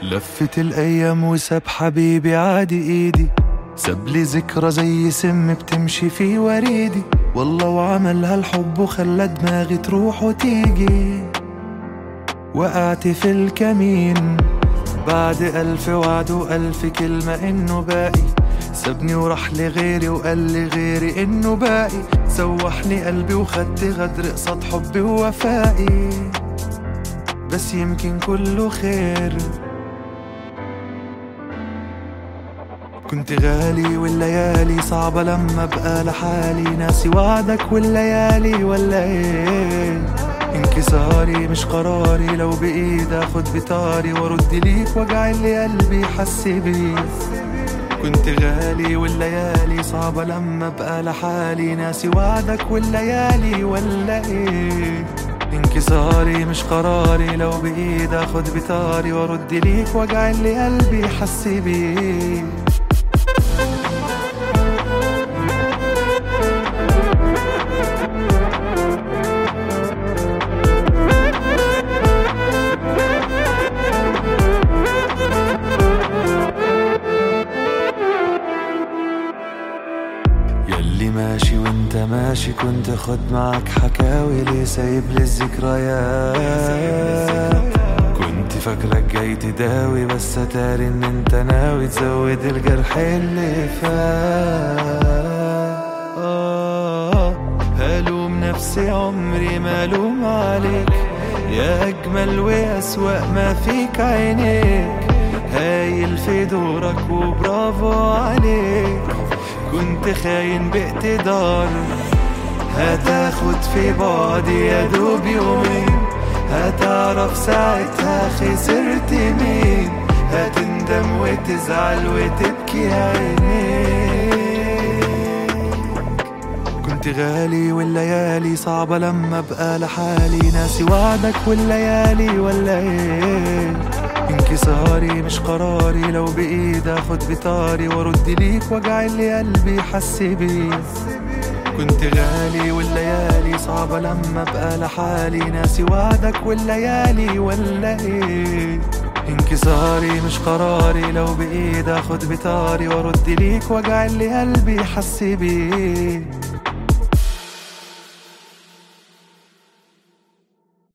لفت الايام وساب حبيبي عادي ايدي ساب لي ذكرى زي سم بتمشي في وريدي والله وعمل هالحب وخلى دماغي تروح وتيجي وقعت في الكمين بعد ألف وعد وألف كلمة إنه باقي سابني وراح لغيري وقال لي غيري إنه باقي سوحني قلبي وخدت غدر قصاد حبي ووفائي بس يمكن كله خير كنت غالي والليالي صعبة لما ابقى لحالي ناسي وعدك والليالي ولا ايه انكساري مش قراري لو بايد اخد بطاري وارد ليك وجع اللي قلبي حس بيه كنت غالي والليالي صعبة لما ابقى لحالي ناسي وعدك والليالي ولا ايه انكساري مش قراري لو بايد اخد بطاري وارد ليك وجع اللي قلبي حس بيه ياللي ماشي وانت ماشي كنت خد معك حكاوي ليه سايب لي الذكريات كنت فاكرك جاي تداوي بس اتاري ان انت ناوي تزود الجرح اللي فات آه، هلوم نفسي عمري ملوم عليك يا اجمل واسوأ ما فيك عينيك هايل في دورك وبرافو عليك كنت خاين باقتدار هتاخد في بعدي يا دوب يومين هتعرف ساعتها خسرت مين هتندم وتزعل وتبكي عينيك كنت غالي والليالي صعبة لما ابقى لحالي ناسي وعدك والليالي ولا ايه انكساري مش قراري لو بايد اخد بطاري وارد ليك وجع اللي قلبي حس بيه كنت غالي والليالي صعبة لما ابقى لحالي ناسي وعدك والليالي ولا ايه انكساري مش قراري لو بايد اخد بطاري وارد ليك وجع اللي قلبي حس بيه